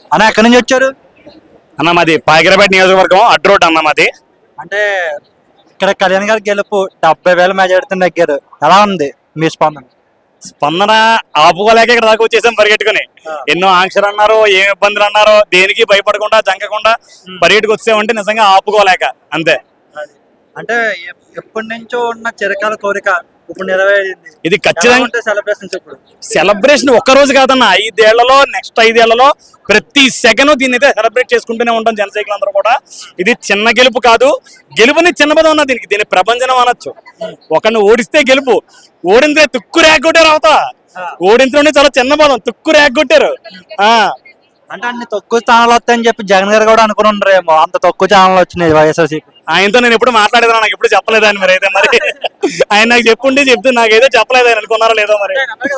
అన్న ఎక్కడి నుంచి వచ్చారు అన్న మాది పాకిరపేట నియోజకవర్గం అడ్డు రోడ్ అన్న మాది అంటే ఇక్కడ కళ్యాణ్ గారి గెలుపు డెబ్బై వేల మెజార్టీతో నెగ్గారు ఎలా ఉంది మీ స్పందన స్పందన ఆపుకోలేక ఇక్కడ దాకా వచ్చేసాం పరిగెట్టుకుని ఎన్నో ఆంక్షలు అన్నారో ఏం ఇబ్బందులు అన్నారో దేనికి భయపడకుండా జంకకుండా పరిగెట్టుకు వచ్చామంటే నిజంగా ఆపుకోలేక అంతే అంటే ఎప్- ఎప్పటి నుంచో ఉన్న చిరకాల కోరిక ఇప్పుడు నెరవేరింది ఇది ఖచ్చితంగా సెలబ్రేషన్స్ ఇప్పుడు సెలబ్రేషన్ ఒక్క రోజు కాదన్న ఐదేళ్లలో నెక్స్ట్ ఐదేళ్లలో ప్రతి సెకండ్ దీన్ని అయితే సెలబ్రేట్ చేసుకుంటూనే ఉంటాం జనసైకులు అందరూ కూడా ఇది చిన్న గెలుపు కాదు గెలుపుని చిన్న పదం ఉన్న దీనికి దీని ప్రపంచం అనొచ్చు ఒకరిని ఓడిస్తే గెలుపు ఓడిందే తుక్కు రేగొట్టారు అవత ఓడించడం చాలా చిన్న పదం తుక్కు రేగొట్టారు ఆ అంటే అన్ని తక్కువ స్థానాలు వస్తాయని చెప్పి జగన్ గారు కూడా అనుకుని ఉండరేమో అంత తక్కువ ఛానల్ వచ్చినాయి వైఎస్ఆర్సీపీ ఆయనతో నేను ఎప్పుడు మాట్లాడేదా నాకు ఎప్పుడు చెప్పలేదు ఆయన మరి అయితే మరి ఆయన నాకు చెప్పుండి చెప్తే నాకైతే చెప్పలేదు ఆయన అనుకున్నారో లేదో మరి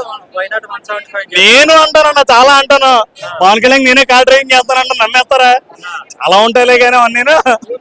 నేను అంటానన్న చాలా అంటాను పవన్ కళ్యాణ్ నేనే కార్ డ్రైవింగ్ చేస్తానంట నమ్మేస్తారా చాలా ఉంటాయిలే కానీ అవన్నీ నేను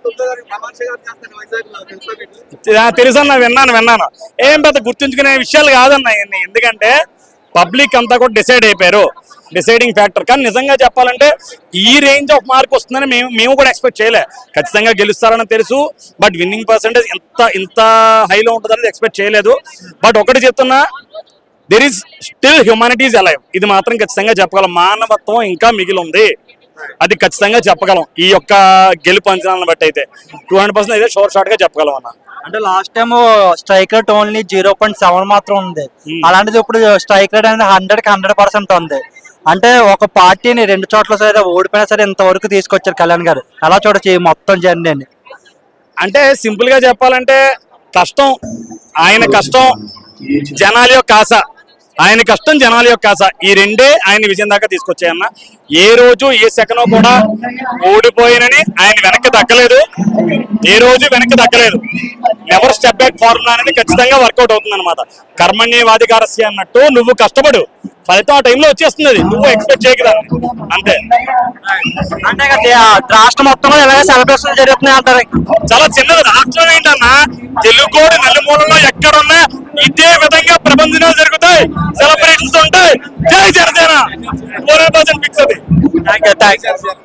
ఆ, తెలుసన్న విన్నాను విన్నాను ఏం పెద్ద గుర్తుంచుకునే విషయాలు కాదన్న ఇవన్నీ ఎందుకంటే పబ్లిక్ అంతా కూడా డిసైడ్ అయిపోయారు డిసైడింగ్ ఫ్యాక్టర్ కానీ నిజంగా చెప్పాలంటే ఈ రేంజ్ ఆఫ్ మార్క్ వస్తుందని మేము మేము కూడా ఎక్స్పెక్ట్ చేయలే ఖచ్చితంగా గెలుస్తారని తెలుసు బట్ విన్నింగ్ పర్సెంటేజ్ ఇంత ఇంత హైలో ఉంటుందని ఎక్స్పెక్ట్ చేయలేదు బట్ ఒకటి చెప్తున్నా there is still humanities alive ఇది మాత్రం ఖచ్చితంగా చెప్పగలం మానవత్వం ఇంకా మిగిలి ఉంది అది ఖచ్చితంగా చెప్పగలం ఈ యొక్క గెలుపు అంచనాలను బట్టి అయితే టూ హండ్రెడ్ పర్సెంట్ అయితే షోర్ షార్ట్ గా చెప్పగలం అన్న అంటే last time strike rate only zero point seven మాత్రం ఉంది Hmm. అలాంటిది ఇప్పుడు స్ట్రైక్ రేట్ అనేది హండ్రెడ్ కి హండ్రెడ్ పర్సెంట్ ఉంది అంటే ఒక పార్టీని రెండు చోట్ల సరే ఓడిపోయినా సరే ఇంతవరకు తీసుకొచ్చారు కళ్యాణ్ గారు అలా చూడొచ్చు ఈ మొత్తం జర్నీని అంటే సింపుల్ గా చెప్పాలంటే కష్టం ఆయన కష్టం జనాల యొక్క ఆశ ఆయన కష్టం జనాల యొక్క ఆశ ఈ రెండే ఆయన విజయం దాకా తీసుకొచ్చాయన్న ఏ రోజు ఏ సెకనో కూడా ఓడిపోయినని ఆయన వెనక్కి దక్కలేదు ఏ రోజు వెనక్కి దక్కలేదు ఎవరు స్టెప్ బ్యాక్ ఫార్ములా అనేది ఖచ్చితంగా వర్కౌట్ అవుతుంది అనమాట కర్మణ్యవాధికారస్య అన్నట్టు నువ్వు కష్టపడు ఫలితం ఆ టైంలో వచ్చేస్తుంది అది నువ్వు ఎక్స్పెక్ట్ చేయగలను అంతే అంటే ఇక దే- రాష్ట్రం మొత్తంలో ఇలాగే సెలబ్రేషన్ జరుగుతున్నాయి అంటారు చాలా చిన్నది రాష్ట్రం ఏంటన్నా తెలుగుకోడు నలుమూలలో ఎక్కడున్నా ఇదే విధంగా ప్రపంచంలో జరుగుతాయి సెలబ్రేషన్స్ ఉంటాయి జై జనసేన ఫిక్స్ అది థ్యాంక్ యూ థ్యాంక్ యూ